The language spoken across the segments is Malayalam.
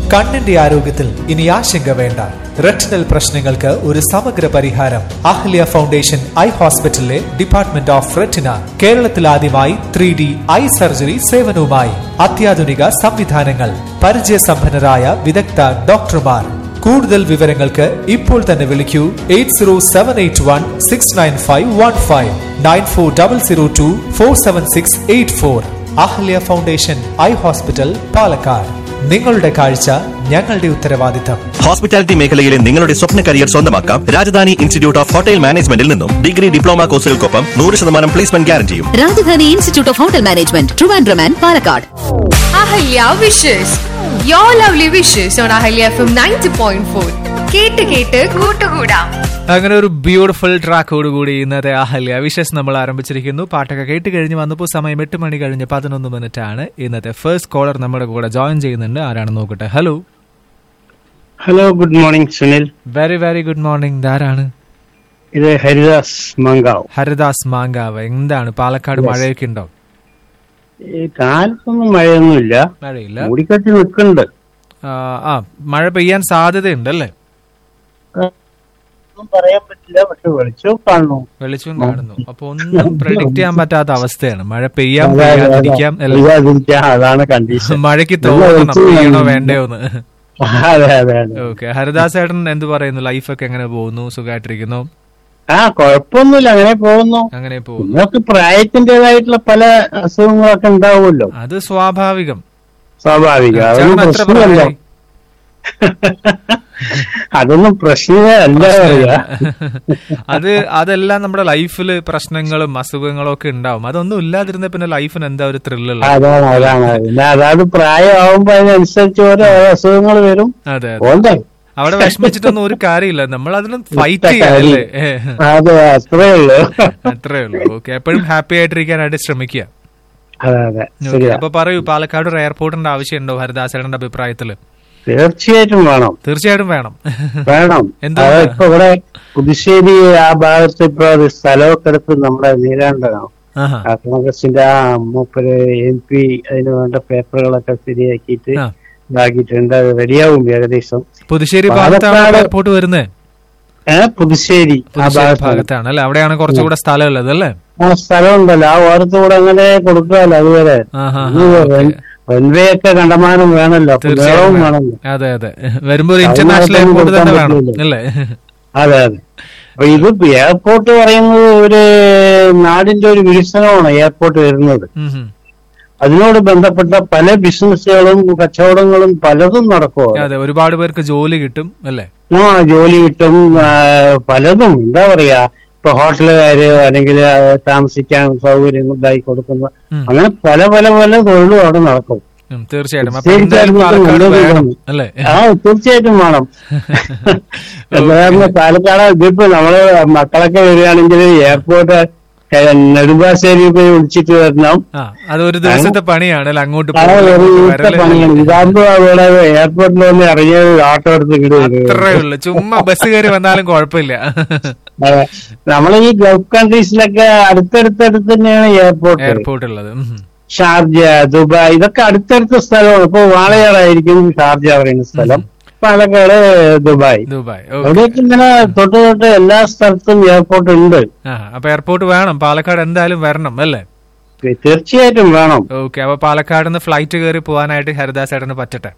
കണ്ണിന്റെ ആരോഗ്യത്തിൽ ഇനി ആശങ്ക വേണ്ട റെറ്റിനൽ പ്രശ്നങ്ങൾക്ക് ഒരു സമഗ്ര പരിഹാരം അഹ്ല്യ ഫൗണ്ടേഷൻ ഐ ഹോസ്പിറ്റലിലെ ഡിപ്പാർട്ട്മെന്റ് ഓഫ് റെറ്റിന കേരളത്തിൽ ആദ്യമായി ത്രീ ഡി ഐ സർജറി സേവനവുമായി അത്യാധുനിക സംവിധാനങ്ങൾ പരിചയസമ്പന്നരായ വിദഗ്ധ ഡോക്ടർമാർ കൂടുതൽ വിവരങ്ങൾക്ക് ഇപ്പോൾ തന്നെ വിളിക്കൂ eight zero seven eight one six nine five one five nine four double zero two four seven six eight four Ahalya foundation eye hospital Palakkad നിങ്ങളുടെ കാഴ്ച ഞങ്ങളുടെ ഉത്തരവാദിത്തം ഹോസ്പിറ്റാലിറ്റി മേഖലയിലെ നിങ്ങളുടെ സ്വപ്ന കരിയർ സ്വന്തമാക്കാം രാജധാനി ഇൻസ്റ്റിറ്റ്യൂട്ട് ഓഫ് ഹോട്ടൽ മാനേജ്മെന്റിൽ നിന്നും ഡിഗ്രി ഡിപ്ലോമ കോഴ്സുകൾക്കൊപ്പം നൂറ് ശതമാനം പ്ലേസ്മെന്റ് ഗ്യാരണ്ടിയും Rajadhani institute of hotel management Trivandrum and Palakkad Ahalya wishes you lovely wishes on Ahalya F M ninety point four കേട്ട് കേട്ട് കൂട്ടുകൂടാം അങ്ങനെ ഒരു ബ്യൂട്ടിഫുൾ ട്രാക്കോടുകൂടി ഇന്നത്തെ അഹല്യ വിശേഷ് നമ്മൾ ആരംഭിച്ചിരിക്കുന്നു പാട്ടൊക്കെ കേട്ട് കഴിഞ്ഞ് വന്നപ്പോൾ സമയം എട്ട് മണി കഴിഞ്ഞ് പതിനൊന്ന് മിനിറ്റ് ആണ് ഇന്നത്തെ ഫസ്റ്റ് കോളർ നമ്മുടെ കൂടെ ജോയിൻ ചെയ്യുന്നുണ്ട് ആരാണെന്ന് നോക്കട്ടെ hello hello good morning Sunil very very good morning ആരാണ് ഇത് ഹരിദാസ് മങ്കാവ് ഹരിദാസ് മാങ്കാവ് എന്താണ് പാലക്കാട് മഴയൊക്കെ ഉണ്ടോ ഈ കാലത്തൊന്നും മഴയൊന്നുമില്ല മഴയില്ല മൂടിക്കെട്ടി നിൽക്കുന്നുണ്ട് ആ, ആ മഴ പെയ്യാൻ സാധ്യതയുണ്ട് അല്ലേ ഒന്നും പറയാൻ പറ്റില്ല പക്ഷെ വെളിച്ചവും കാണുന്നു വെളിച്ചം കാണുന്നു അപ്പൊ ഒന്നും പ്രഡിക്റ്റ് ചെയ്യാൻ പറ്റാത്ത അവസ്ഥയാണ് മഴ പെയ്യാം പെയ്യാതിരിക്കാം അല്ലേ പെയ്യാതിരിക്കാം, അതാണ് കണ്ടീഷൻ മഴയ്ക്ക് തോന്നണം പെയ്യണോ വേണ്ടയോന്ന് അതെ അതെ അതെ ഓക്കെ ഹരിദാസ് ഏട്ടൻ എന്ത് പറയുന്നു ലൈഫൊക്കെ എങ്ങനെ പോകുന്നു സുഖമായിട്ടിരിക്കുന്നു ആ കുഴപ്പമൊന്നുമില്ല അങ്ങനെ പോകുന്നു അങ്ങനെ പോകുന്നു നിങ്ങൾക്ക് പ്രായത്തിന്റേതായിട്ടുള്ള പല അസുഖങ്ങളൊക്കെ ഉണ്ടാവുമല്ലോ അത് സ്വാഭാവികം സ്വാഭാവികം അതൊന്നും ചേട്ടൻ എത്ര പ്രശ്നമല്ല പ്രായമായി? അതൊന്നും പ്രശ്നമേ അല്ല പറയാ അത് അതെല്ലാം നമ്മുടെ ലൈഫിൽ പ്രശ്നങ്ങളും അസുഖങ്ങളും ഒക്കെ ഉണ്ടാവും അതൊന്നും ഇല്ലാതിരുന്ന പിന്നെ ലൈഫിന് എന്താ ഒരു ത്രില്ലുള്ള അതാണ് അതാണ് പിന്നെ അതായത് പ്രായമാവുമ്പോ അതിനനുസരിച്ച് ഓരോ അസുഖങ്ങൾ വരും അതെ അതെ പോണ്ടേ അവിടെ വിഷമിച്ചിട്ടൊന്നും ഒരു കാര്യമില്ല നമ്മൾ അതിന് ഫൈറ്റ് ചെയ്യാല്ലേ അതെ അത്രേ ഉള്ളൂ അത്രേ ഉള്ളൂ ഓക്കെ എപ്പോഴും ഹാപ്പി ആയിട്ടിരിക്കാനായിട്ട് ശ്രമിക്കുക അതെ അതെ Okay, ശരിയാ അപ്പൊ പറയൂ പാലക്കാട് ഒരു എയർപോർട്ടിന്റെ ആവശ്യമുണ്ടോ ഹരിദാസേട്ടന്റെ അഭിപ്രായത്തില് തീർച്ചയായിട്ടും വേണം തീർച്ചയായിട്ടും വേണം വേണം എന്തുകൊണ്ടാ? അത് ഇപ്പൊ ഇവിടെ പുതുശ്ശേരി ആ ഭാഗത്ത് ഇപ്പൊ ഒരു സ്ഥലമൊക്കെ എടുത്ത് നമ്മുടെ നീലാണ്ടനാണ് ആഹാ. ആ കോൺഗ്രസിന്റെ ആ മൂപ്പര് എം പി അതിന് വേണ്ട പേപ്പറുകളൊക്കെ ശരിയാക്കിയിട്ട് ആ. ഇതാക്കിയിട്ടുണ്ട് അത് റെഡിയാവും ഏകദേശം പുതുശ്ശേരി ഭാഗത്താണ് പാലക്കാട് എയർപോർട്ട് വരുന്നത് ഏഹ് പുതുശ്ശേരി ആ പുതുശ്ശേരി ഭാഗത്താണ് ഭാഗത്താണ് അല്ലെ അവിടെയാണ് കുറച്ചുകൂടെ സ്ഥലം ഉള്ളത് അല്ലേ ആ സ്ഥലമുണ്ടല്ലോ ആ ഓരത്തൂടെ അങ്ങനെ കൊടുക്കാമല്ലോ അതുവരെ ആഹാ, റൺവേ ഒക്കെ കണ്ടമാനം വേണല്ലോ അപ്പൊ തീർച്ചയായും വേളവും വേണം. വേണല്ലോ അതെ അതെ വരുമ്പോ ഒരു ഇന്റർനാഷണൽ അതിനകത്തൊന്നും എയർപോർട്ട് തന്നെ കൊടുക്കാൻ വേണം പറ്റില്ലല്ലോ. അല്ലേ അതെ അതെ അപ്പൊ ഇത് എയർപോർട്ട് പറയുന്നത് ഒരു നാടിന്റെ ഒരു വികസനമാണ് എയർപോർട്ട് വരുന്നത് ഉം, ഉം. അതിനോട് ബന്ധപ്പെട്ട പല ബിസിനസ്സുകളും കച്ചവടങ്ങളും പലതും നടക്കും അവിടെ. അതെ ഒരുപാട് പേർക്ക് ജോലി കിട്ടും അല്ലേ ആ ജോലി കിട്ടും ആ, പലതും എന്താ പറയാ ഇപ്പൊ ഹോട്ടലുകാര് അല്ലെങ്കിൽ ആ, താമസിക്കാൻ സൗകര്യം ഇതായി കൊടുക്കുന്ന ഉം. അങ്ങനെ പല പല പല തൊഴിലും അവിടെ നടക്കും ഉം, തീർച്ചയായിട്ടും അപ്പൊ തീർച്ചയായിട്ടും എന്തായാലും പാലക്കാട് നല്ലത് വേണം വേണം. അല്ലേ ആ തീർച്ചയായിട്ടും വേണം കാരണം പാലക്കാട് ഇതിപ്പോ നമ്മള് മക്കളൊക്കെ വരികയാണെങ്കിൽ എയർപോർട്ട് നെടുമ്പാശ്ശേരി പോയി വിളിച്ചിട്ട് വരണം ആ അത് ഒരു ദിവസത്തെ പണിയാണ് അല്ലേ അങ്ങോട്ട് ആ പോകല്, ഒരു ഇങ്ങോട്ട് ദിവസത്തെ വരല്. പണിയാണ് ഇതാകുമ്പോ അവിടെ എയർപോർട്ടിൽ വന്ന് ഇറങ്ങിയ ഓട്ടോ എടുത്ത് ഇങ്ങോട്ട് വരും അത്രേ ഉള്ളു ചുമ്മാ ബസ് കയറി വന്നാലും കുഴപ്പമില്ല അതെ. നമ്മളെ ഈ ഗൾഫ് കൺട്രീസിലൊക്കെ അടുത്തടുത്തടുത്ത് തന്നെയാണ് എയർപോർട്ട് എയർപോർട്ട് ഉള്ളത് ഉം, ഉം. ഷാർജ ദുബായ് ഇതൊക്കെ അടുത്തടുത്ത സ്ഥലമാണ് ഇപ്പൊ വാളയാറായിരിക്കും ഷാർജ പറയുന്ന സ്ഥലം പാലക്കാട് ദുബായ് ദുബായ് ഓ. അവിടേക്ക് ഇങ്ങനെ തൊട്ട് തൊട്ട് എല്ലാ സ്ഥലത്തും എയർപോർട്ട് ഉണ്ട് ആ അപ്പൊ എയർപോർട്ട് വേണം പാലക്കാട് എന്തായാലും വരണം അല്ലേ തീർച്ചയായിട്ടും വേണം ഓക്കെ അപ്പൊ പാലക്കാട് നിന്ന് ഫ്ലൈറ്റ് കയറി പോകാനായിട്ട് ഹരിദാസ് ഏട്ടന് പറ്റട്ടെ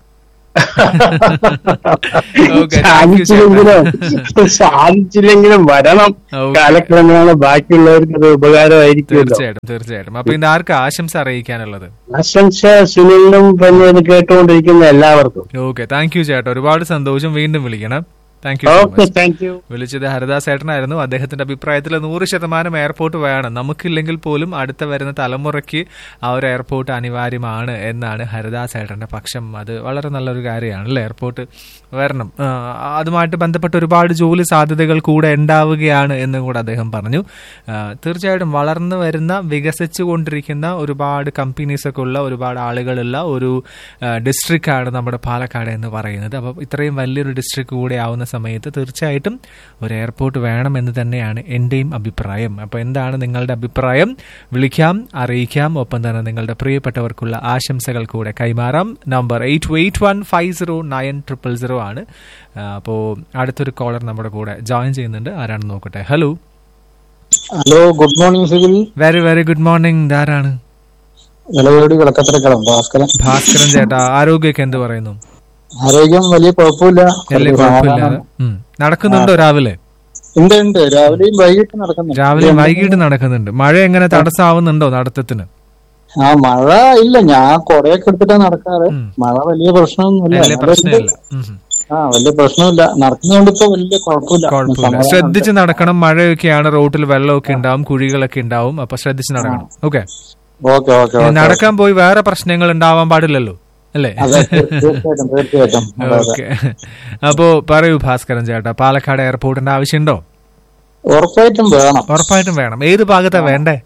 Okay, thank you, സാധിച്ചില്ലെങ്കിലും സാധിച്ചില്ലെങ്കിലും വരണം Okay. കാലക്രമേണ ബാക്കിയുള്ളവർക്ക് അത് ഉപകാരമായിരിക്കുമല്ലോ തീർച്ചയായിട്ടും തീർച്ചയായിട്ടും അപ്പൊ ഇന്ന് ആർക്ക് ആശംസ അറിയിക്കാനുള്ളത് ആശംസ സുനിലിനും പിന്നെ ഇത് കേട്ടുകൊണ്ടിരിക്കുന്ന എല്ലാവർക്കും ഓക്കെ താങ്ക് യു ചേട്ടാ ഒരുപാട് സന്തോഷം വീണ്ടും വിളിക്കണം thank you okay thank you വിളിച്ചത് ഹരിദാസ് ഏട്ടനായിരുന്നു അദ്ദേഹത്തിന്റെ അഭിപ്രായത്തിൽ നൂറ് ശതമാനം എയർപോർട്ട് വേണം നമുക്കില്ലെങ്കിൽ പോലും അടുത്ത വരുന്ന തലമുറയ്ക്ക് ആ ഒരു എയർപോർട്ട് അനിവാര്യമാണ് എന്നാണ് ഹരിദാസ് ഏട്ടന്റെ പക്ഷം അത് വളരെ നല്ലൊരു കാര്യമാണ് അല്ലേ എയർപോർട്ട് വരണം ആ, അതുമായിട്ട് ബന്ധപ്പെട്ട് ഒരുപാട് ജോലി സാധ്യതകൾ കൂടെ ഉണ്ടാവുകയാണ് എന്നും കൂടെ അദ്ദേഹം പറഞ്ഞു ആ, തീർച്ചയായിട്ടും വളർന്നു വരുന്ന വികസിച്ചു കൊണ്ടിരിക്കുന്ന ഒരുപാട് കമ്പനീസ് ഒക്കെ ഉള്ള ഒരുപാട് ആളുകളുള്ള ഒരു ഡിസ്ട്രിക്റ്റ് ആണ് നമ്മുടെ പാലക്കാട് എന്ന് പറയുന്നത് അപ്പം ഇത്രയും വലിയൊരു ഡിസ്ട്രിക്ട് കൂടെ ആവുന്ന സമയത്ത് തീർച്ചയായിട്ടും ഒരു എയർപോർട്ട് വേണമെന്ന് തന്നെയാണ് എൻ്റെയും അഭിപ്രായം അപ്പോൾ എന്താണ് നിങ്ങളുടെ അഭിപ്രായം വിളിക്കാം അറിയിക്കാം ഒപ്പം തന്നെ നിങ്ങളുടെ പ്രിയപ്പെട്ടവർക്കുള്ള ആശംസകൾ കൂടെ കൈമാറാം number eight eight one five zero nine triple zero ആണ് അപ്പോൾ അടുത്തൊരു കോളർ നമ്മുടെ കൂടെ ജോയിൻ ചെയ്യുന്നുണ്ട് ആരാണെന്ന് നോക്കട്ടെ ഹലോ ഹലോ ഗുഡ് മോർണിംഗ് സിവിൽ വെരി വെരി ഗുഡ് മോർണിംഗ് ഇതാരാണ് നിലവേടി വിളക്കത്തിരക്കളം ഭാസ്കരൻ ഭാസ്കരൻ ചേട്ടാ ആരോഗ്യമൊക്കെ എന്ത് പറയുന്നു ആരോഗ്യം വലിയ കുഴപ്പമില്ല വലിയ കുഴപ്പമില്ലാതെ ഉം. നടക്കുന്നുണ്ടോ രാവിലെ ഉണ്ട് ഉണ്ട് രാവിലെയും വൈകിട്ട് നടക്കുന്നുണ്ട് രാവിലെ വൈകിട്ട് നടക്കുന്നുണ്ട് മഴ എങ്ങനെ തടസ്സമാവുന്നുണ്ടോ നടത്തത്തിന് ആ മഴ ഇല്ല ഞാൻ കൊടയൊക്കെ എടുത്തിട്ടാ നടക്കാറ് ഉം. മഴ വലിയ പ്രശ്നമൊന്നുമില്ല വലിയ എന്നാലും പ്രശ്നമില്ല ഉം. ആ വലിയ പ്രശ്നമില്ല നടക്കുന്നതുകൊണ്ട് ഇപ്പൊ വലിയ കുഴപ്പമില്ല കുഴപ്പമില്ല സമാധാനം ശ്രദ്ധിച്ച് നടക്കണം മഴയൊക്കെയാണ് റോട്ടിൽ വെള്ളമൊക്കെ ഉണ്ടാവും കുഴികളൊക്കെ ഉണ്ടാവും അപ്പൊ ശ്രദ്ധിച്ച് നടക്കണം ഓക്കെ ഓക്കെ ഓക്കെ ഓക്കെ നടക്കാൻ പോയി വേറെ പ്രശ്നങ്ങൾ ഉണ്ടാവാൻ പാടില്ലല്ലോ അല്ലേ അതെ തീർച്ചയായിട്ടും തീർച്ചയായിട്ടും അതെ, അതെ. ഓക്കെ അപ്പോ പറയൂ ഭാസ്കരൻ ചേട്ടാ പാലക്കാട് എയർപോർട്ടിന്റെ ആവശ്യമുണ്ടോ ഉറപ്പായിട്ടും വേണം ഉറപ്പായിട്ടും വേണം ഏത് ഭാഗത്താ വേണ്ടേ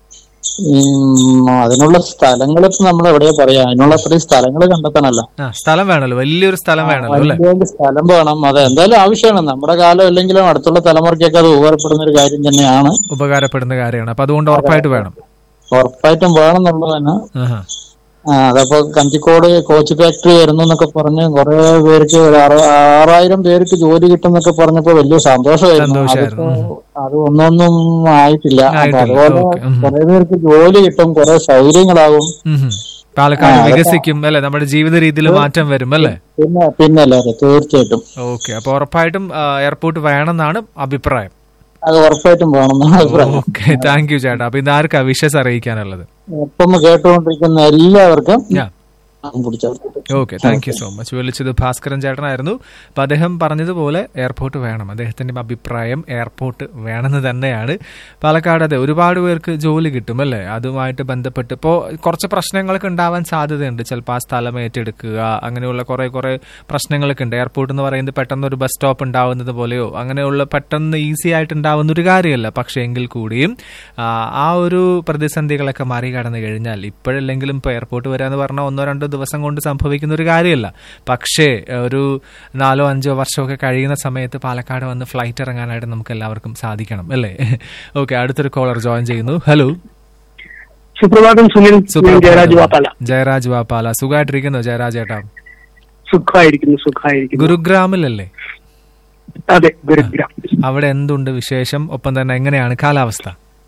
ഉം, അതിനുള്ള സ്ഥലങ്ങൾ ഇപ്പൊ നമ്മൾ എവിടെയാ പറയാ അതിനുള്ള അത്രയും സ്ഥലങ്ങൾ കണ്ടെത്തണല്ലോ ആ സ്ഥലം വേണല്ലോ വലിയൊരു സ്ഥലം വേണല്ലോ അല്ലേ വലിയ സ്ഥലം വേണം അതെ എന്തായാലും ആവശ്യമാണ് നമ്മുടെ കാലം അല്ലെങ്കിലും അടുത്തുള്ള തലമുറയ്ക്കൊക്കെ അത് ഉപകാരപ്പെടുന്ന ഒരു കാര്യം തന്നെയാണ് ഉപകാരപ്പെടുന്ന കാര്യമാണ് അപ്പൊ അതുകൊണ്ട് ഉറപ്പായിട്ട് വേണം ഉറപ്പായിട്ടും വേണം എന്നുള്ളത് തന്നെ ആഹാ. ആ, അതപ്പോ കഞ്ചിക്കോട് കോച്ച് ഫാക്ടറി വരുന്നു എന്നൊക്കെ പറഞ്ഞ് കുറെ പേർക്ക് ഒരു ആറ- ആറായിരം പേർക്ക് ജോലി കിട്ടും എന്നൊക്കെ പറഞ്ഞപ്പോ വലിയ സന്തോഷമായിരുന്നു സന്തോഷമായിരുന്നു. അതിപ്പോ അത് ഒന്നൊന്നും ആയിട്ടില്ല അപ്പൊ ആയിട്ടില്ല. അതുപോലെ ഓക്കേ. ഉം. കുറെ പേർക്ക് ജോലി കിട്ടും കുറെ സൗകര്യങ്ങളാവും ഉം ഹും. പാലക്കാട് വികസിക്കും അല്ലെ നമ്മുടെ ജീവിത രീതിയിൽ മാറ്റം വരും അല്ലേ പിന്നെ പിന്നല്ലേ തീർച്ചയായിട്ടും ഓക്കെ അപ്പൊ ഉറപ്പായിട്ടും ആ, എയർപോർട്ട് വേണമെന്നാണ് അഭിപ്രായം അത് ഉറപ്പായിട്ടും വേണം എന്നാണ് അഭിപ്രായം ഓക്കെ താങ്ക് യു ചേട്ടാ അപ്പൊ ഇതാർക്കാ വിഷസ് അറിയിക്കാനുള്ളത് ഒപ്പം കേട്ടുകൊണ്ടിരിക്കുന്ന എല്ലാവർക്കും ഞാൻ പിടിച്ചവർക്ക് okay thank you so much വിളിച്ചത് ഭാസ്കരൻ ചേട്ടനായിരുന്നു അപ്പൊ അദ്ദേഹം പറഞ്ഞതുപോലെ എയർപോർട്ട് വേണം അദ്ദേഹത്തിന്റെ അഭിപ്രായം എയർപോർട്ട് വേണമെന്ന് തന്നെയാണ് പാലക്കാട് അതെ ഒരുപാട് പേർക്ക് ജോലി കിട്ടും അല്ലേ അതുമായിട്ട് ബന്ധപ്പെട്ട് ഇപ്പോൾ കുറച്ച് പ്രശ്നങ്ങളൊക്കെ ഉണ്ടാവാൻ സാധ്യതയുണ്ട് ചിലപ്പോൾ ആ സ്ഥലം ഏറ്റെടുക്കുക അങ്ങനെയുള്ള കുറെ കുറെ പ്രശ്നങ്ങളൊക്കെ ഉണ്ട് എയർപോർട്ട് എന്ന് പറയുന്നത് പെട്ടെന്ന് ഒരു ബസ് സ്റ്റോപ്പ് ഉണ്ടാവുന്നത് പോലെയോ അങ്ങനെയുള്ള പെട്ടെന്ന് ഈസി ആയിട്ട് ഉണ്ടാവുന്ന ഒരു കാര്യമല്ല പക്ഷേ എങ്കിൽ കൂടിയും ആ, ആ ഒരു പ്രതിസന്ധികളൊക്കെ മറികടന്നു കഴിഞ്ഞാൽ ഇപ്പോഴല്ലെങ്കിലും ഇപ്പോൾ എയർപോർട്ട് വരാന്ന് പറഞ്ഞാൽ ഒന്നോ രണ്ടോ ദിവസം കൊണ്ട് സംഭവിക്കുന്ന ഒരു കാര്യമല്ല പക്ഷേ ഒരു നാലോ അഞ്ചോ വർഷമൊക്കെ കഴിയുന്ന സമയത്ത് പാലക്കാട് വന്ന് ഫ്ലൈറ്റ് ഇറങ്ങാനായിട്ട് നമുക്ക് എല്ലാവർക്കും സാധിക്കണം അല്ലേ ഓക്കെ അടുത്തൊരു കോളർ ജോയിൻ ചെയ്യുന്നു ഹലോ സുപ്രഭാതം സുനിൽ ഞാൻ ജയരാജ് വാപ്പാല ജയരാജ് വാപ്പാല സുഖമായിട്ടിരിക്കുന്നു ജയരാജ് ഏട്ടാ സുഖമായിരിക്കുന്നു സുഖമായിരിക്കുന്നു ഗുരുഗ്രാമിലല്ലേ അതെ ഗുരുഗ്രാം അവിടെ എന്തുണ്ട് വിശേഷം ഒപ്പം തന്നെ എങ്ങനെയാണ് കാലാവസ്ഥ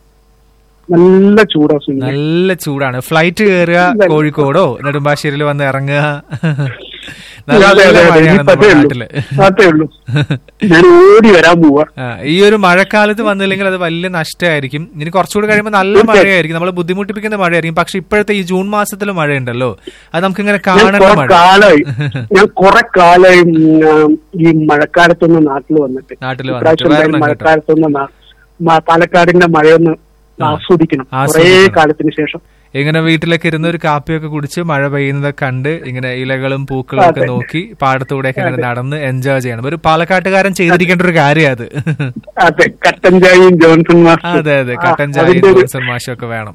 നല്ല ചൂടാ സുനിൽ നല്ല ചൂടാണ് ഫ്ലൈറ്റ് കയറുക കോഴിക്കോടോ നെടുമ്പാശ്ശേരിയിൽ വന്ന് ഇറങ്ങുക നല്ല അതെ അതെ അതെ മഴയാണ് ഇപ്പൊ നമ്മുടെ അതേ ഉള്ളൂ നാട്ടില് അതേ ഉള്ളൂ ഞാൻ ഓടി വരാൻ പോവാ ആ, ഈ ഒരു മഴക്കാലത്ത് വന്നില്ലെങ്കിൽ അത് വലിയ നഷ്ടമായിരിക്കും ഇനി കുറച്ചുകൂടി കഴിയുമ്പോൾ നല്ല മഴയായിരിക്കും നമ്മൾ ബുദ്ധിമുട്ടിപ്പിക്കുന്ന മഴയായിരിക്കും പക്ഷെ ഇപ്പോഴത്തെ ഈ ജൂൺ മാസത്തിൽ മഴയുണ്ടല്ലോ അത് നമുക്ക് ഇങ്ങനെ ഞാൻ കാണേണ്ട കുറെ മഴ കാലമായി ഞാൻ കുറെ കാലമായി ഉം, ഈ മഴക്കാലത്തൊന്ന് നാട്ടിൽ വന്നിട്ട് നാട്ടിൽ വന്നിട്ട് ഇപ്രാവശ്യം വരണം എന്തായാലും കേട്ടോ. മഴക്കാലത്തൊന്ന് നാ- മ- പാലക്കാടിന്റെ മഴയൊന്ന് ആസ്വദിക്കണം കുറെ ആസ്വദിക്കണം. കാലത്തിന് ശേഷം ഇങ്ങനെ വീട്ടിലൊക്കെ ഇരുന്ന് ഒരു കാപ്പിയൊക്കെ കുടിച്ച് മഴ പെയ്യുന്നതൊക്കെ കണ്ട് ഇങ്ങനെ ഇലകളും പൂക്കളും ഒക്കെ നോക്കി പാടത്തൂടെയൊക്കെ ഇങ്ങനെ നടന്ന് എൻജോയ് ചെയ്യണം ഒരു പാലക്കാട്ടുകാരൻ ചെയ്തിരിക്കേണ്ട ഒരു കാര്യം അത് അതെ കട്ടൻ ചായയും ജോൺസൺ മാസ്റ്ററും. അതെ അതെ ആ, കട്ടൻ ചായ അതിന്റെ ഒരു- ജോൺസൺ മാഷും ഒക്കെ വേണം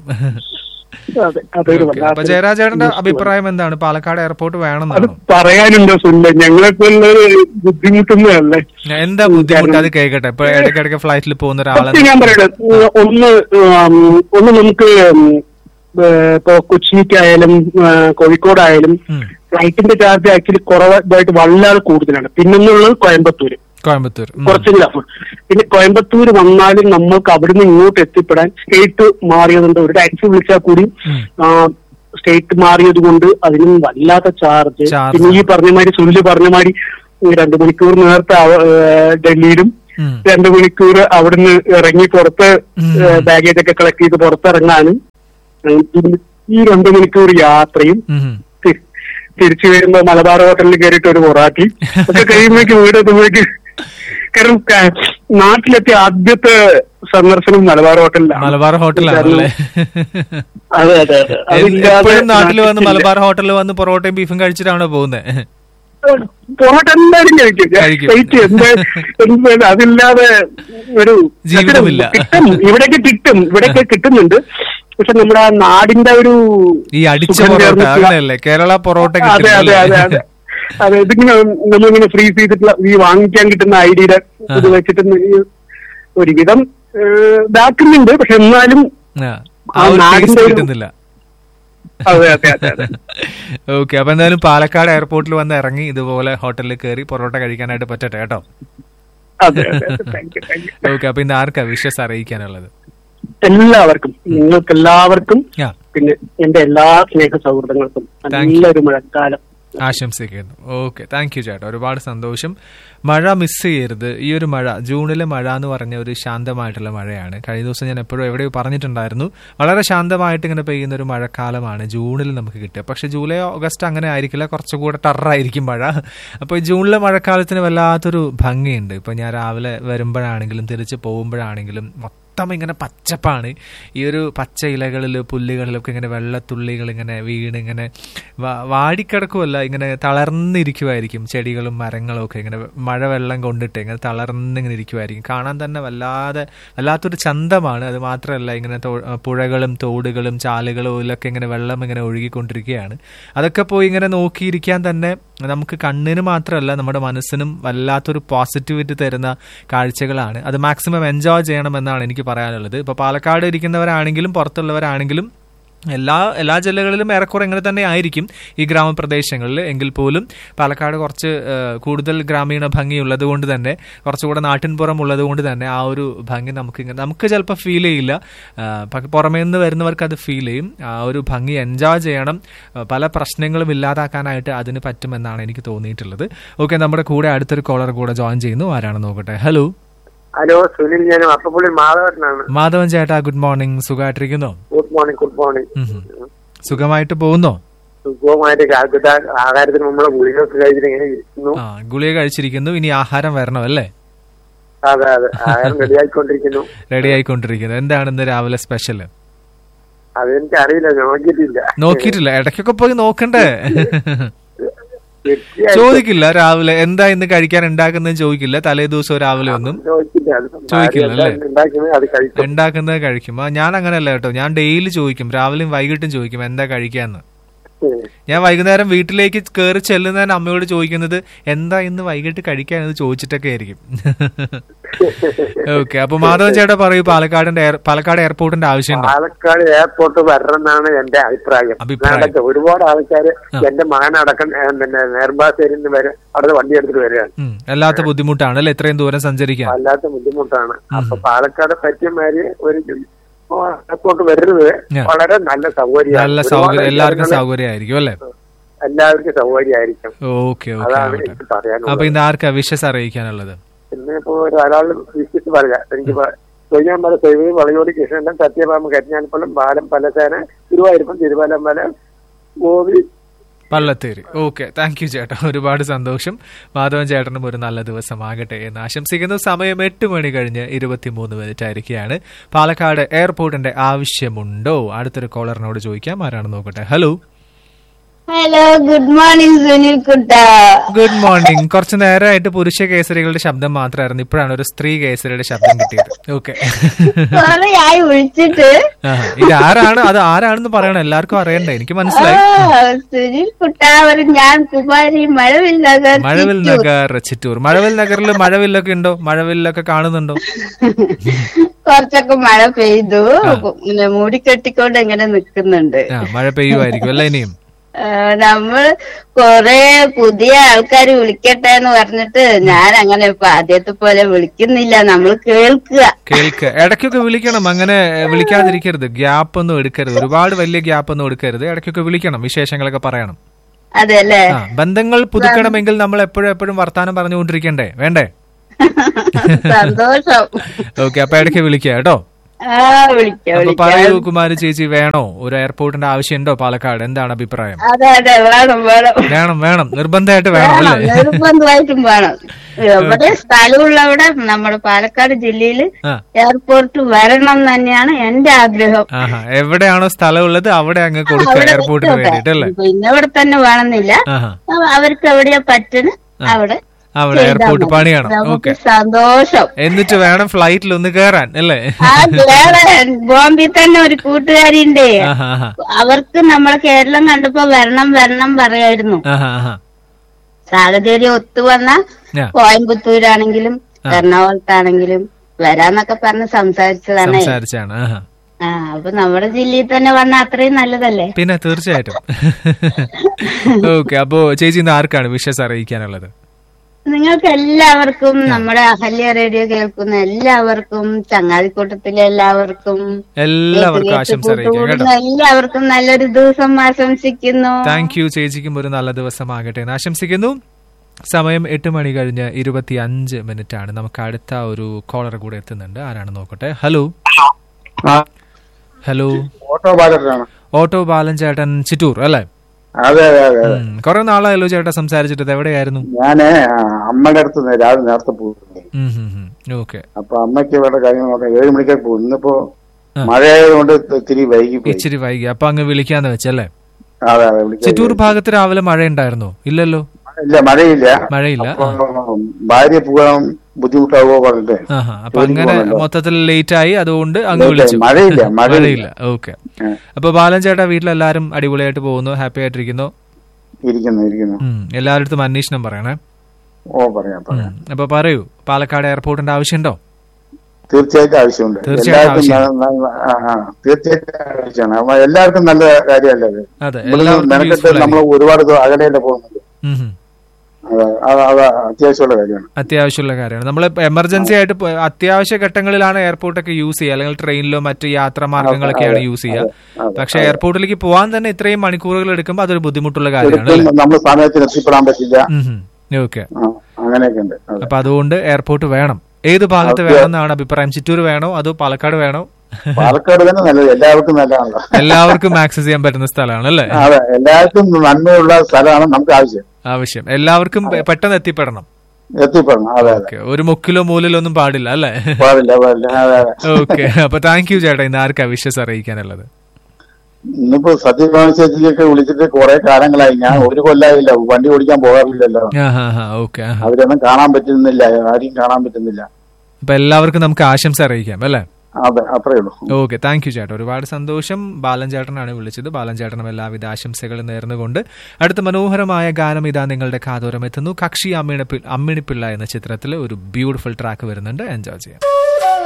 അതെ അതൊരു ഓക്കേ. അപ്പൊ വല്ലാത്തൊരു ജയരാജേട്ടന്റെ അഭിപ്രായം എന്താണ് പാലക്കാട് എയർപോർട്ട് അത് വേണമെന്നാണോ പറയാനുണ്ടോ സുനില ഞങ്ങളൊക്കെ ബുദ്ധിമുട്ടുന്നതല്ലേ എന്താ ബുദ്ധിമുട്ട് അത് കേൾക്കട്ടെ ഇപ്പൊ ഇടയ്ക്കിടയ്ക്ക് ഫ്ലൈറ്റിൽ പോകുന്ന ഒരാളെ സത്യം ഞാൻ പറയട്ടെ ഉം, ഒന്ന് ഉം, ഒന്ന് നമുക്ക് ഉം, ഏഹ്, ഇപ്പൊ കൊച്ചിക്കായാലും ഏഹ്, കോഴിക്കോടായാലും ഉം. ഫ്ലൈറ്റിന്റെ ചാർജ് ആക്ച്വലി കുറവായിട്ട് വളരെ കൂടുതലാണ് പിന്നൊന്നുള്ളത് കോയമ്പത്തൂര് കോയമ്പത്തൂർ ഉം. കുറച്ചെങ്കിലും afford. പിന്നെ കോയമ്പത്തൂർ വന്നാലും നമ്മൾക്ക് അവിടുന്ന് ഇങ്ങോട്ട് എത്തിപ്പെടാൻ സ്റ്റേറ്റ് മാറിയതുകൊണ്ട് ഒരു ടാക്സി വിളിച്ചാൽ കൂടി ഉം. സ്റ്റേറ്റ് മാറിയത് കൊണ്ട് അതിനും വല്ലാത്ത ചാർജ് Charge പിന്നെ ഈ പറഞ്ഞ മാതിരി സുനില് പറഞ്ഞ മാതിരി ഈ രണ്ട് മണിക്കൂർ നേരത്തെ അവ- ഏഹ് ഡൽഹിയിലും ഉം. രണ്ട് മണിക്കൂർ അവിടുന്ന് ഇറങ്ങി പുറത്ത് ഉം. ബാഗേജ് ഒക്കെ കളക്ട് ചെയ്ത് പുറത്തിറങ്ങാനും ഉം, പിന്നെ ഈ രണ്ട് മണിക്കൂർ യാത്രയും ഉം. തി- തിരിച്ചു വരുമ്പോ മലബാർ ഹോട്ടലിൽ കയറിയിട്ട് ഒരു പൊറാട്ടി ഒക്കെ കഴിയുമ്പോഴേക്ക് വീട് എത്തുമ്പോഴേക്ക് കാരണം ക- നാട്ടിലെത്തിയ ആദ്യത്തെ സന്ദർശനം മലബാർ ഹോട്ടലിലാണ് മലബാർ ഹോട്ടലാണല്ലേ അതെ അതെ അതെ അതില്ലാതെ എപ്പോഴും നാട്ടിൽ വന്ന് നാട്ടിലില്ല. മലബാർ ഹോട്ടലിൽ വന്ന് പൊറോട്ടയും ബീഫും കഴിച്ചിട്ടാണോ പോകുന്നത് പൊറോട്ട എന്തായാലും കഴിക്കും കഴിക്കും. കഴിക്കും എന്താ എന്താ അതില്ലാതെ ഒരു ജീവിതമില്ല. കിട്ടും ഇവിടെയൊക്കെ കിട്ടും ഇവിടെയൊക്കെ കിട്ടുന്നുണ്ട് പക്ഷെ നമ്മുടെ ആ നാടിന്റെ ഒരു ഈ അടിച്ച സുഖം പൊറോട്ട ചേർന്നിട്ടുള്ള- അങ്ങനെയല്ലേ കേരള പൊറോട്ട അതെ അതെ അതെ അതെ കിട്ടും അതെ ഇതിങ്ങനെ നമ്മളിങ്ങനെ ഫ്രീസ് ചെയ്തിട്ടുള്ള ഈ വാങ്ങിക്കാൻ കിട്ടുന്ന ഐഡിയുടെ ഇത് വെച്ചിട്ട് ഈ ഒരുവിധം ഏഹ്, ഇതാക്കുന്നുണ്ട് പക്ഷെ എന്നാലും ആ, ആ ഒരു നാടിന്റെ ടേസ്റ്റ് ഒരു- കിട്ടുന്നില്ല അതെ അതെ അതെ അതെ ഓക്കെ അപ്പൊ എന്തായാലും പാലക്കാട് എയർപോർട്ടിൽ വന്ന് ഇറങ്ങി ഇതുപോലെ ഹോട്ടലിൽ കയറി പൊറോട്ട കഴിക്കാനായിട്ട് പറ്റട്ടെ കേട്ടോ അതെ അതെ thank you thank you okay അപ്പൊ ഇന്ന് ആർക്കാ വിഷസ് അറിയിക്കാനുള്ളത് എല്ലാവർക്കും നിങ്ങൾക്ക് എല്ലാവർക്കും ആ പിന്നെ എന്റെ എല്ലാ സ്നേഹ സൗഹൃദങ്ങൾക്കും Thank you. നല്ലൊരു മഴക്കാലം ആശംസിക്കുന്നു ഓക്കെ താങ്ക് യു ചേട്ടാ ഒരുപാട് സന്തോഷം മഴ മിസ് ചെയ്യരുത് ഈ ഒരു മഴ ജൂണിലെ മഴ എന്ന് പറഞ്ഞ ഒരു ശാന്തമായിട്ടുള്ള മഴയാണ് കഴിഞ്ഞ ദിവസം ഞാൻ എപ്പോഴും എവിടെയോ പറഞ്ഞിട്ടുണ്ടായിരുന്നു വളരെ ശാന്തമായിട്ട് ഇങ്ങനെ പെയ്യുന്ന ഒരു മഴക്കാലമാണ് ജൂണിൽ നമുക്ക് കിട്ടുക പക്ഷെ ജൂലൈ ഓഗസ്റ്റ് അങ്ങനെ ആയിരിക്കില്ല കുറച്ചുകൂടെ ടറായിരിക്കും മഴ അപ്പോൾ ജൂണിലെ മഴക്കാലത്തിന് വല്ലാത്തൊരു ഭംഗിയുണ്ട് ഇപ്പോൾ ഞാൻ രാവിലെ വരുമ്പോഴാണെങ്കിലും തിരിച്ച് പോകുമ്പോഴാണെങ്കിലും മൊത്തം ഇങ്ങനെ പച്ചപ്പാണ് ഈ ഒരു പച്ച ഇലകളിൽ പുല്ലുകളിലൊക്കെ ഇങ്ങനെ വെള്ളത്തുള്ളികൾ ഇങ്ങനെ വീണ് ഇങ്ങനെ വാ- വാടിക്കിടക്കുമല്ല ഇങ്ങനെ തളർന്നിരിക്കുമായിരിക്കും ചെടികളും മരങ്ങളും ഒക്കെ ഇങ്ങനെ മഴ വെള്ളം കൊണ്ടിട്ട് ഇങ്ങനെ തളർന്നിങ്ങനെ ഇരിക്കുമായിരിക്കും കാണാൻ തന്നെ വല്ലാതെ വല്ലാത്തൊരു ചന്തമാണ് അത് മാത്രമല്ല ഇങ്ങനെ തോ- പുഴകളും തോടുകളും ചാലുകളും ഇതിലൊക്കെ ഇങ്ങനെ വെള്ളം ഇങ്ങനെ ഒഴുകിക്കൊണ്ടിരിക്കുകയാണ് അതൊക്കെ പോയി ഇങ്ങനെ നോക്കിയിരിക്കാൻ തന്നെ നമുക്ക് കണ്ണിന് മാത്രമല്ല നമ്മുടെ മനസ്സിനും വല്ലാത്തൊരു പോസിറ്റിവിറ്റി തരുന്ന കാഴ്ചകളാണ് അത് മാക്സിമം എൻജോയ് ചെയ്യണമെന്നാണ് എനിക്ക് പറയാനുള്ളത് ഇപ്പോൾ പാലക്കാട് ഇരിക്കുന്നവരാണെങ്കിലും പുറത്തുള്ളവരാണെങ്കിലും എല്ലാ എല്ലാ ജില്ലകളിലും ഏറെക്കുറെ ഇങ്ങനെ തന്നെ ആയിരിക്കും ഈ ഗ്രാമപ്രദേശങ്ങളിൽ എങ്കിൽ പോലും പാലക്കാട് കുറച്ച് ഏഹ്, കൂടുതൽ ഗ്രാമീണ ഭംഗിയുള്ളത് കൊണ്ട് തന്നെ കുറച്ചുകൂടെ നാട്ടിൻപുറം ഉള്ളത് കൊണ്ട് തന്നെ ആ ഒരു ഭംഗി നമുക്ക് ഇങ്ങനെ നമുക്ക് ചിലപ്പോൾ ഫീൽ ചെയ്യില്ല ആഹ്, പക്ഷെ പുറമേ നിന്ന് വരുന്നവർക്ക് അത് ഫീൽ ചെയ്യും ആ ഒരു ഭംഗി എൻജോയ് ചെയ്യണം ആഹ്, പല പ്രശ്നങ്ങളും ഇല്ലാതാക്കാനായിട്ട് അതിന് പറ്റുമെന്നാണ് എനിക്ക് തോന്നിയിട്ടുള്ളത് ഓക്കെ നമ്മുടെ കൂടെ അടുത്തൊരു കോളർ കൂടെ ജോയിൻ ചെയ്യുന്നു ആരാണെന്ന് നോക്കട്ടെ ഹലോ ഹലോ സുനിൽ ഞാൻ അപ്പപ്പുള്ളി മാധവനാണ് മാധവൻ ചേട്ടാ ഗുഡ് മോർണിംഗ് സുഖമായിട്ടിരിക്കുന്നോ ഗുഡ് മോർണിംഗ് ഗുഡ് മോർണിംഗ് ഉം ഉം. സുഖമായിട്ട് പോകുന്നോ സുഖമായിട്ട് കാലത്ത് ആഹാരത്തിന് മുമ്പ് ഗുളികയൊക്കെ കഴിച്ചിട്ട് ഇങ്ങനെ ഇരിക്കുന്നു ആ ഗുളിക കഴിച്ചിരിക്കുന്നു ഇനി ആഹാരം വരണം അല്ലേ അതെ അതെ ആഹാരം റെഡിയായിക്കൊണ്ടിരിക്കുന്നു റെഡി ആയിക്കൊണ്ടിരിക്കുന്നു എന്താണ് ഇന്ന് രാവിലെ സ്പെഷ്യൽ അതെനിക്ക് അറിയില്ല നോക്കിയിട്ടില്ല നോക്കിയിട്ടില്ല ഇടയ്ക്കൊക്കെ പോയി നോക്കണ്ടേ തീർച്ചയായിട്ടും ചോദിക്കില്ല രാവിലെ എന്താ ഇന്ന് കഴിക്കാൻ ഉണ്ടാക്കുന്നത് ചോദിക്കില്ല തലേ ദിവസം രാവിലെ ഒന്നും ചോദിക്കില്ല അത് ചോദിക്കില്ല, ഭാര്യ അല്ലേ? എന്താ ഉണ്ടാക്കുന്നത് അത് കഴിക്കും ഉണ്ടാക്കുന്നത് കഴിക്കും ആ ഞാൻ അങ്ങനെയല്ല കേട്ടോ ഞാൻ ഡെയിലി ചോദിക്കും രാവിലെയും വൈകിട്ടും ചോദിക്കും എന്താ കഴിക്കാന്ന് ഉം. ഞാൻ വൈകുന്നേരം വീട്ടിലേക്ക് കയറി ചെല്ലുന്നതിന് അമ്മയോട് ചോദിക്കുന്നത് എന്താ ഇന്ന് വൈകിട്ട് കഴിക്കാൻ എന്ന് ചോദിച്ചിട്ടൊക്കെ ആയിരിക്കും ഓക്കെ അപ്പൊ മാധവൻ ചേട്ടാ പറയൂ പാലക്കാടിന്റെ എയർ- പാലക്കാട് എയർപോർട്ടിന്റെ ആവശ്യമുണ്ടോ പാലക്കാട് എയർപോർട്ട് വരണം എന്നാണ് എന്റെ അഭിപ്രായം അഭിപ്രായം. ഞാനൊക്കെ ഒരുപാട് ആൾക്കാര് എന്റെ മകനടക്കം ഏ, പിന്നെ നേർമ്പാശ്ശേരിയിൽ നിന്ന് വരെ അവിടെ വണ്ടി എടുത്തിട്ട് വരികയാണ് ഉം, അല്ലാത്ത ബുദ്ധിമുട്ടാണ് അല്ലെ ഇത്രയും ദൂരം സഞ്ചരിക്കാൻ വല്ലാത്ത ബുദ്ധിമുട്ടാണ് അപ്പൊ പാലക്കാട് പറ്റിയ മാതിരി ഒരു എയർപോർട്ട് വരുന്നത് Yeah. വളരെ നല്ല സൗകര്യമാണ് നല്ല ഒരുപാട് സൗകര്യം എല്ലാവർക്കും ജനങ്ങള് സൗകര്യമായിരിക്കും അല്ലെ എല്ലാവർക്കും സൗകര്യമായിരിക്കും ഓക്കെ ഓക്കെ അതാണ് ആവട്ടെ എനിക്ക് പറയാനുള്ളത് അപ്പൊ ഇന്ന് ആർക്കാ വിഷസ് അറിയിക്കാനുള്ളത് ഇന്നിപ്പോ ഒരാൾ വിശ്വസിച്ച് പറയാം എനിക്ക് തൊഴിയാൻ പല സൈവ വളയോടി കൃഷ്ണൻ സത്യഭാമ കരിഞ്ഞാൽപ്പള്ളം ബാലം പലസേന ഗുരുവായൂരപ്പൻ തിരുവല്ലമ്പല ഗോപി പള്ളത്തേരി ഓക്കെ താങ്ക് യു ചേട്ടാ ഒരുപാട് സന്തോഷം മാധവൻ ചേട്ടനും ഒരു നല്ല ദിവസം ആകട്ടെ എന്ന് ആശംസിക്കുന്നു സമയം എട്ട് മണി കഴിഞ്ഞ് ഇരുപത്തിമൂന്ന് മിനിറ്റ് ആയിരിക്കുകയാണ് പാലക്കാട് എയർപോർട്ടിന്റെ ആവശ്യമുണ്ടോ അടുത്തൊരു കോളറിനോട് ചോദിക്കാം ആരാണ് നോക്കട്ടെ hello hello good morning Sunil കുട്ട ഗുഡ് മോർണിംഗ് കുറച്ച് നേരമായിട്ട് പുരുഷ കേസരികളുടെ ശബ്ദം മാത്രമായിരുന്നു ഇപ്പോഴാണ് ഒരു സ്ത്രീ കേസരിയുടെ ശബ്ദം കിട്ടിയത് ഓക്കെ കൊറേയായി വിളിച്ചിട്ട് ഇത് ആരാണ് അത് ആരാണെന്ന് പറയണം എല്ലാവർക്കും അറിയണ്ടേ എനിക്ക് ആ, മനസ്സിലായി സുനിൽ കുട്ട അവർ ഞാൻ കുമാരി മഴവിൽ നഗർ മഴവിൽ ചിറ്റൂർ. നഗർ ചിറ്റൂർ മഴവിൽ നഗറിൽ മഴവില്ലൊക്കെ ഉണ്ടോ മഴവില്ലൊക്കെ കാണുന്നുണ്ടോ കുറച്ചൊക്കെ മഴ പെയ്തു ഇങ്ങനെ മൂടിക്കെട്ടിക്കൊണ്ട് ഇങ്ങനെ നിക്കുന്നുണ്ട് ആ മഴ പെയ്യുമായിരിക്കും അല്ല ഇനിയും ആ, നമ്മൾ കൊറേ പുതിയ ആൾക്കാർ വിളിക്കട്ടെ എന്ന് പറഞ്ഞിട്ട് ഞാൻ അങ്ങനെ ഇപ്പൊ ആദ്യത്തെ പോലെ വിളിക്കുന്നില്ല നമ്മൾ കേൾക്കുക കേൾക്ക് ഇടയ്ക്കൊക്കെ വിളിക്കണം അങ്ങനെ വിളിക്കാതിരിക്കരുത് ഗ്യാപ്പ് ഒന്നും എടുക്കരുത് ഒരുപാട് വലിയ ഗ്യാപ്പ് ഒന്നും എടുക്കരുത് ഇടയ്ക്കൊക്കെ വിളിക്കണം വിശേഷങ്ങളൊക്കെ പറയണം അതെ അല്ലേ ആ ബന്ധങ്ങൾ പുതുക്കണമെങ്കിൽ നമ്മൾ എപ്പോഴും എപ്പോഴും വർത്താനം പറഞ്ഞുകൊണ്ടിരിക്കണ്ടേ വേണ്ടേ സന്തോഷം ഓക്കെ അപ്പൊ ഇടയ്ക്ക് വിളിക്കുക കേട്ടോ ആ വിളിക്കാം അപ്പൊ പറയൂ വിളിക്കാം കുമാരി ചേച്ചി വേണോ ഒരു എയർപോർട്ടിന്റെ ആവശ്യമുണ്ടോ പാലക്കാട് എന്താണ് അഭിപ്രായം അതെ അതെ വേണം വേണം വേണം വേണം നിർബന്ധമായിട്ട് വേണം വേണം അല്ലേ നിർബന്ധമായിട്ടും വേണം എവിടെ സ്ഥലമുള്ളവിടെ നമ്മുടെ പാലക്കാട് ജില്ലയിൽ ആ എയർപോർട്ട് വരണം തന്നെയാണ് എന്റെ ആഗ്രഹം ആഹാ എവിടെയാണോ സ്ഥലമുള്ളത് അവിടെ അങ്ങ് കൊടുക്കുക അവിടെ എയർപോർട്ടിന് വെച്ചോട്ടെ. വേണ്ടിട്ട് അല്ലേ ഇപ്പൊ ഇന്നവിടെ തന്നെ വേണമെന്നില്ല ആഹാ അവ- അവർക്ക് എവിടെയാ പറ്റുന്ന അവിടെ അവിടെ ചെയ്താൽ എയർപോർട്ട് മതി. പണിയണം നമുക്ക് ഓക്കെ സന്തോഷം എന്നിട്ട് വേണം ഫ്ലൈറ്റിൽ ഒന്ന് കേറാൻ അല്ലേ ആ വേറെ ബോംബെ തന്നെ ഒരു കൂട്ടുകാരിണ്ട് ആഹാ ആഹാ അവർക്ക് നമ്മളെ കേരളം കണ്ടപ്പോ വരണം വരണം പറയായിരുന്നു ആഹാ ആഹാ സാഹചര്യം ഒത്തു വന്ന Yeah. കോയമ്പത്തൂരാണെങ്കിലും എറണാകുളത്താണെങ്കിലും വരാന്നൊക്കെ പറഞ്ഞ് സംസാരിച്ചതാണ് സംസാരിച്ചാണ് ആഹാ. ആ അപ്പൊ നമ്മുടെ ജില്ലയിൽ തന്നെ വന്ന അത്രയും നല്ലതല്ലേ പിന്നെ തീർച്ചയായിട്ടും ഓക്കെ അപ്പോ ചേച്ചി ഇന്ന് ആർക്കാണ് വിഷസ് അറിയിക്കാനുള്ളത് നിങ്ങൾക്ക് എല്ലാവർക്കും നമ്മുടെ അഹല്യ റേഡിയോ കേൾക്കുന്ന എല്ലാവർക്കും ചങ്ങാതിക്കൂട്ടത്തിലെ എല്ലാവർക്കും എല്ലാവർക്കും കേട്ട് ആശംസ അറിയിക്കാം കൂട്ടുകൂടുന്ന കേട്ടോ എല്ലാവർക്കും നല്ലൊരു ദിവസം ആശംസിക്കുന്നു താങ്ക് യു ചേച്ചിക്കും ഒരു നല്ല ദിവസമാകട്ടെ എന്ന് ആശംസിക്കുന്നു സമയം എട്ട് മണി കഴിഞ്ഞ് ഇരുപത്തി അഞ്ച് മിനിറ്റ് ആണ് നമുക്ക് അടുത്ത ഒരു കോളർ കൂടെ എത്തുന്നുണ്ട് ആരാണ് നോക്കട്ടെ ഹലോ ഹലോ ഓട്ടോ ബാലനാണ് ഓട്ടോ ബാലൻ ചേട്ടൻ ചിറ്റൂർ അല്ലേ അതെ അതെ അതെ അതെ. ഉം. കുറെ നാളായല്ലോ ചേട്ടാ സംസാരിച്ചിട്ട് ഇത് എവിടെയായിരുന്നു ഞാന് ആ, അമ്മയുടെ അടുത്ത് നിന്ന് രാവിലെ നേരത്തെ പോകുന്നു ഓക്കെ അപ്പൊ അമ്മയ്ക്ക് ഇവരുടെ കാര്യങ്ങൾ നോക്കാം ഏഴ് മണിക്കൊക്കെ പോകും ഇന്നിപ്പോ ആ. മഴയായതുകൊണ്ട് ഇത്തിരി വൈകി പോയി ഇച്ചിരി വൈകി അപ്പൊ അങ്ങ് വിളിക്കാന്ന് വെച്ചല്ലേ അതെ അതെ വിളിക്കാൻ ചിറ്റൂർ ഭാഗത്ത് രാവിലെ മഴ ഉണ്ടായിരുന്നോ ഇല്ലല്ലോ ഇല്ല മഴയില്ല മഴയില്ല അപ്പൊ ഭാര്യ പോകാൻ ബുദ്ധിമുട്ടാവോ പറഞ്ഞിട്ട് ആഹാ അപ്പൊ ജോലിക്ക് അങ്ങനെ പോകണല്ലോ. മൊത്തത്തിൽ ലേറ്റ് ആയി അതുകൊണ്ട് അങ്ങ് Late ആയി. വിളിച്ചു മഴയില്ല, മഴയില്ല. മഴയില്ല ഓക്കെ അപ്പൊ ബാലൻ ചേട്ടാ വീട്ടിലെല്ലാരും അടിപൊളിയായിട്ട് പോകുന്നു ഹാപ്പി ആയിട്ടിരിക്കുന്നു ഇരിക്കുന്നു ഇരിക്കുന്നു ഉം. എല്ലാവരുടെ അന്വേഷണം പറയണേ ഓ പറയാം പറയാം അപ്പൊ പറയൂ പാലക്കാട് എയർപോർട്ടിന്റെ ആവശ്യമുണ്ടോ തീർച്ചയായിട്ടും ആവശ്യമുണ്ട് തീർച്ചയായിട്ടും എല്ലാവർക്കും ന- ന- ആ, ആ, തീർച്ചയായിട്ടും ആവശ്യമാണ് അപ്പൊ എല്ലാവർക്കും നല്ല കാര്യമല്ലേ അത് അതെ ഇവിടുന്ന് എല്ലാവർക്കും മെനക്കെട്ട് useful നമ്മൾ ഒരുപാട് ദൂ- അകലെയല്ലേ പോകുന്നത് ഉം ഉം. അത് അത് അത് അത്യാവശ്യമുള്ള കാര്യമാണ് അത്യാവശ്യമുള്ള കാര്യമാണ് നമ്മൾ എമർജൻസി ആയിട്ട് പോ- അത്യാവശ്യ ഘട്ടങ്ങളിലാണ് എയർപോർട്ടൊക്കെ യൂസ് ചെയ്യുക അല്ലെങ്കിൽ ട്രെയിനിലോ മറ്റ് യാത്രാ മാർഗങ്ങളൊക്കെയാണ് അതെ, യൂസ് ചെയ്യുക അതെ, അതെ, പക്ഷെ അതെ. എയർപോർട്ടിലേക്ക് പോകാൻ തന്നെ ഇത്രയും മണിക്കൂറുകൾ എടുക്കുമ്പോൾ അതൊരു ബുദ്ധിമുട്ടുള്ള കാര്യമാണ് അല്ലേ എടുക്കും നമ്മൾ സമയത്തിന് എത്തിപ്പെടാൻ പറ്റില്ല ഓക്കെ ആ, അങ്ങനെയൊക്കെ ഉണ്ട് അതെ. അപ്പൊ അതുകൊണ്ട് എയർപോർട്ട് വേണം ഏത് ഭാഗത്ത് അതെ. വേണമെന്നാണ് അഭിപ്രായം ചിറ്റൂർ വേണോ അതോ പാലക്കാട് വേണോ പാലക്കാട് തന്നെ നല്ലത് എല്ലാവർക്കും നല്ലതാണല്ലോ എല്ലാവർക്കും ആക്സസ് ചെയ്യാൻ പറ്റുന്ന സ്ഥലമാണ് അല്ലേ അതെ എല്ലാവർക്കും നന്മയുള്ള സ്ഥലമാണ് നമുക്ക് ആവശ്യം ആവശ്യം എല്ലാവർക്കും പെ- പെട്ടെന്ന് എത്തിപ്പെടണം എത്തിപ്പെടണം അതെ അതെ ഓക്കെ ഒരു മുക്കിലോ മൂലിലോ ഒന്നും പാടില്ല അല്ലേ പാടില്ല പാടില്ല അതെ അതെ ഓക്കെ അപ്പൊ താങ്ക് യു ചേട്ടാ ഇന്ന് ആർക്കാ വിശ്വസ് അറിയിക്കാനുള്ളത് ഇന്നിപ്പോ സത്യഭാമ ചേച്ചിയൊക്കെ വിളിച്ചിട്ട് കുറെ കാലങ്ങളായി ഞാൻ ഒരു കൊല്ലായില്ല വണ്ടി ഓടിക്കാൻ പോകാറില്ലല്ലോ ഓക്കെ അവരൊന്നും കാണാൻ പറ്റുന്നില്ല ആരെയും കാണാൻ പറ്റുന്നില്ല അപ്പൊ എല്ലാവർക്കും നമുക്ക് ആശംസ അറിയിക്കാം അല്ലേ അതെ അത്രേ ഉള്ളൂ ഓക്കെ താങ്ക് യു ചേട്ടാ ഒരുപാട് സന്തോഷം ബാലൻ ചേട്ടനാണ് വിളിച്ചത് ബാലൻ ചേട്ടനും എല്ലാവിധ ആശംസകളും നേർന്നുകൊണ്ട് അടുത്ത മനോഹരമായ ഗാനം ഇതാ നിങ്ങളുടെ കാതോരം എത്തുന്നു കക്ഷി അമ്മിണി അമ്മിണിപ്പിള്ള എന്ന ചിത്രത്തിൽ ഒരു ബ്യൂട്ടിഫുൾ ട്രാക്ക് വരുന്നുണ്ട് എൻജോയ് ചെയ്യാം